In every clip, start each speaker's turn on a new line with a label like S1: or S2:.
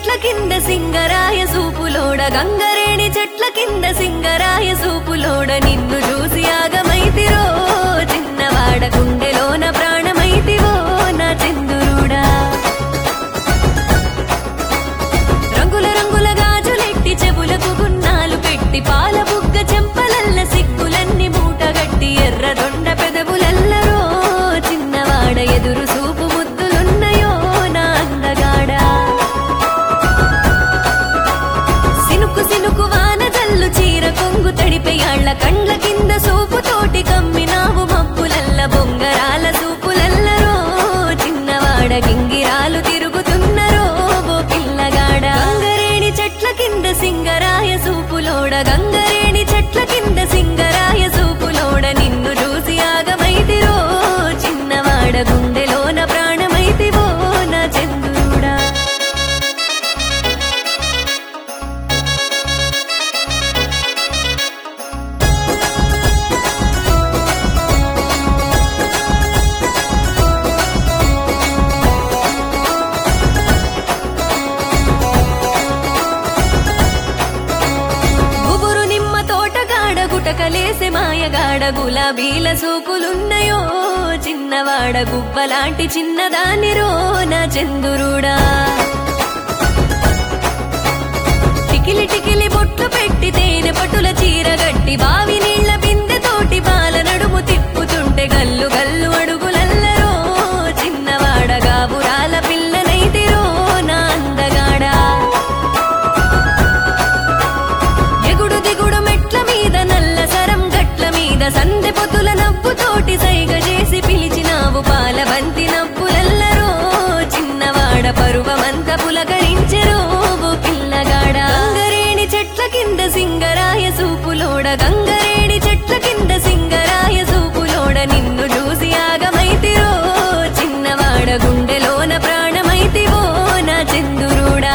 S1: చెట్ల కింద సింగరాయ సూపులోడ గంగరేణి చెట్ల కింద సింగరాయ సూపులోడ నిన్ను చూసి ఆగమైతిరో చిన్నవాడ గుండెలోన ప్రాణమైతివో నా చందురుడా రంగుల రంగుల గాజులెట్టి చెవులకు గున్నాలు పెట్టి పాల బుగ్గ చెంపలల్ల సిగ్గులన్నీ మూటగట్టి ఎర్ర దొండ పెదవులల్లరో చిన్నవాడ ఎదురు చూపు ముద్దులున్నయో నా అందగాడా సినుకు సినుకు వాన జల్లు చీర కొంగు తడిపెయాళ్ల కండ్ల కింద సూపు తోటి కమ్మినావు మబ్బులల్ల బొంగరాల సూపులల్లరో చిన్నవాడ గింగిరాలు తిరుగుతున్నరో ఓ పిల్లగాడ గంగరేణి చెట్ల కింద సింగరాయ సూపులోడ గంగరేణి చెట్ల కింద సింగరాయ సూపులోడ నిన్ను చూసి ఆగమైతిరో చిన్నవాడ గుండెలోన ప్రాణమైతివో నా చంద్రుడా గుబురు నిమ్మ తోటగాడ గుటకలేసే మాయగాడ గులాబీల సూకులున్నయో చిన్నవాడ గుబ్బలాంటి చిన్నదానిరో నా చందురుడా టికిలి టికిలి బొట్లు పెట్టి తేనె పట్టుల చీర గట్టి బావి నీళ్ల బిందె తోటి బాల నడుము తిప్పుతుంటే గల్లు గల్లు అడుగులల్లరో చిన్నవాడ గాబురాల పిల్లనైతిరో నా అందగాడా ఎగుడు దిగుడు మెట్ల మీద నల్ల సరం గట్ల మీద సందె పొతుల నవ్వుతోటి సైగ చేసి పిలిచినావు పాల బంతి నవ్వులల్లరో చిన్నవాడ పరువమంత పులకరించెరో ఓ పిల్లగాడ గంగరేణి చెట్ల కింద సింగరాయ సూపులోడ గంగరేణి చెట్ల కింద సింగరాయ సూపులోడ నిన్ను చూసి ఆగమైతిరో చిన్నవాడ గుండెలోన ప్రాణమైతివో నా చందురుడా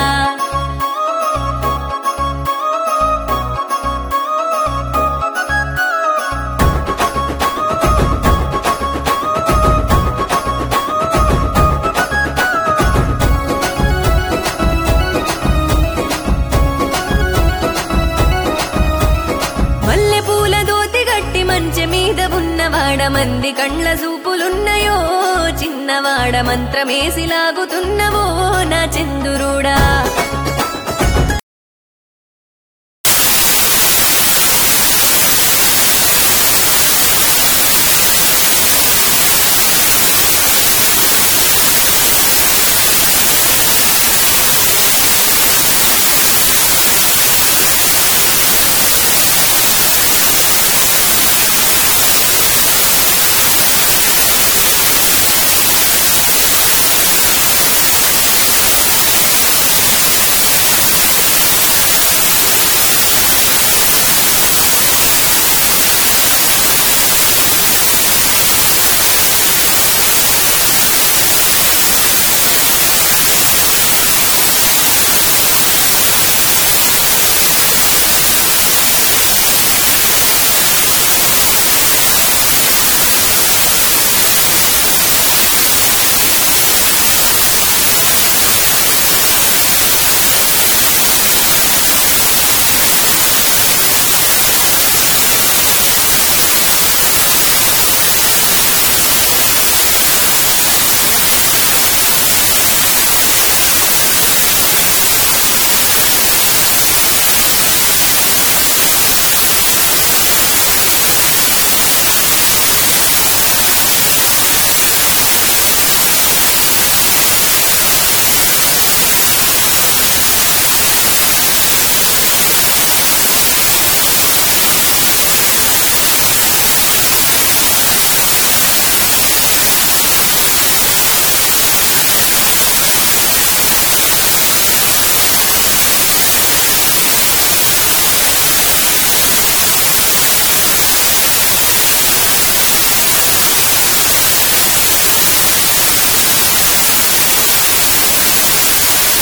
S1: మల్లె పూల దోతి గట్టి మంచె మీద ఉన్నవాడ మంది కండ్ల చూపులున్నయో చిన్నవాడ మంత్రమేసి లాగుతున్నవో నా చందురుడా